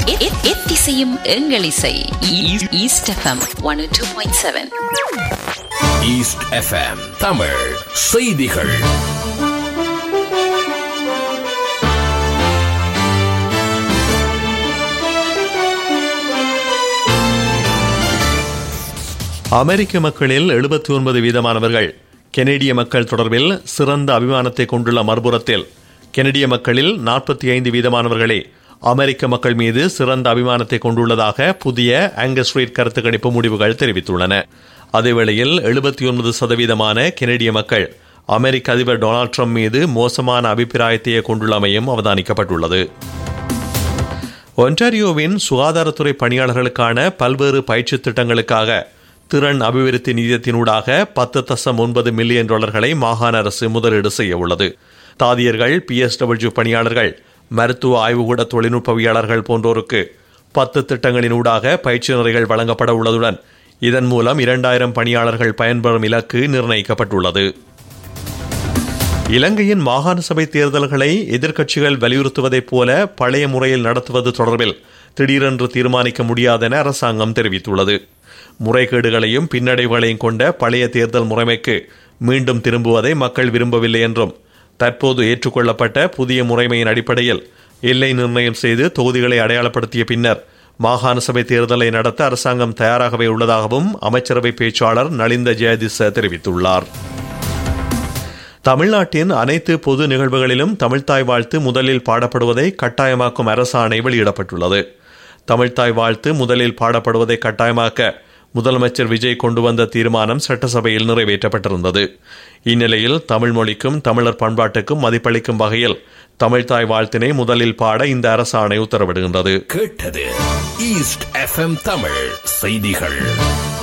எத்திசையும் எங்கள் இசை east FM one two point seven east FM Tamil செய்திகள் அமெரிக்க மக்களில் எழுபத்தி ஒன்பது வீதமானவர்கள் கெனடிய மக்கள் தொடர்பில் சிறந்த அபிமானத்தை கொண்டுள்ள மறுபுறத்தில் கெனடிய மக்களில் நாற்பத்தி ஐந்து வீதமானவர்களே அமெரிக்க மக்கள் மீது சிறந்த அபிமானத்தை கொண்டுள்ளதாக புதிய ஆங்கஸ் ரீட் கருத்து கணிப்பு முடிவுகள் தெரிவித்துள்ளன அதேவேளையில் எழுபத்தி ஒன்பது சதவீதமான கெனடிய மக்கள் அமெரிக்க அதிபர் டொனால்ட் ட்ரம்ப் மீது மோசமான அபிப்பிராயத்தையே கொண்டுள்ளமையும் அவதானிக்கப்பட்டுள்ளது ஒன்டாரியோவின் சுகாதாரத்துறை பணியாளர்களுக்கான பல்வேறு பயிற்சி திட்டங்களுக்காக திறன் அபிவிருத்தி நிதியத்தினூடாக பத்து தசம் ஒன்பது மில்லியன் டாலர்களை மாகாண அரசு முதலீடு செய்ய உள்ளது தாதியர்கள் பிஎஸ்டபிள்யூ பணியாளர்கள் மருத்துவ ஆய்வுகூட தொழில்நுட்பவியாளர்கள் போன்றோருக்கு பத்து திட்டங்களினூடாக பயிற்சி நிறைகள் வழங்கப்பட உள்ளதுடன் இதன் மூலம் இரண்டாயிரம் பணியாளர்கள் பயன்பெறும் இலக்கு நிர்ணயிக்கப்பட்டுள்ளது இலங்கையின் மாகாண சபை தேர்தல்களை எதிர்க்கட்சிகள் வலியுறுத்துவதைப் போல பழைய முறையில் நடத்துவது தொடர்பில் திடீரென்று தீர்மானிக்க முடியாதென அரசாங்கம் தெரிவித்துள்ளது முறைகேடுகளையும் பின்னடைவுகளையும் கொண்ட பழைய தேர்தல் முறைமைக்கு மீண்டும் திரும்புவதை மக்கள் விரும்பவில்லை என்றும் தற்போது ஏற்றுக்கொள்ளப்பட்ட புதிய முறைமையின் அடிப்படையில் எல்லை நிர்ணயம் செய்து தொகுதிகளை அடையாளப்படுத்திய பின்னர் மாகாண சபை தேர்தலை நடத்த அரசாங்கம் தயாராகவே உள்ளதாகவும் அமைச்சரவை பேச்சாளர் நலிந்த ஜெயதிச தெரிவித்துள்ளார் தமிழ்நாட்டின் அனைத்து பொது நிகழ்வுகளிலும் தமிழ்தாய் வாழ்த்து முதலில் பாடப்படுவதை கட்டாயமாக்கும் அரசாணை வெளியிடப்பட்டுள்ளது தமிழ்தாய் வாழ்த்து முதலில் பாடப்படுவதை கட்டாயமாக்க முதலமைச்சர் விஜய் கொண்டு வந்த தீர்மானம் சட்டசபையில் நிறைவேற்றப்பட்டிருந்தது இந்நிலையில் தமிழ் மொழிக்கும் தமிழர் பண்பாட்டுக்கும் மதிப்பளிக்கும் வகையில் தமிழ்தாய் வாழ்த்தினை முதலில் பாட இந்த அரசாணை உத்தரவிடுகின்றது கேட்டது ஈஸ்ட் எஃப்எம் தமிழ் செய்திகள்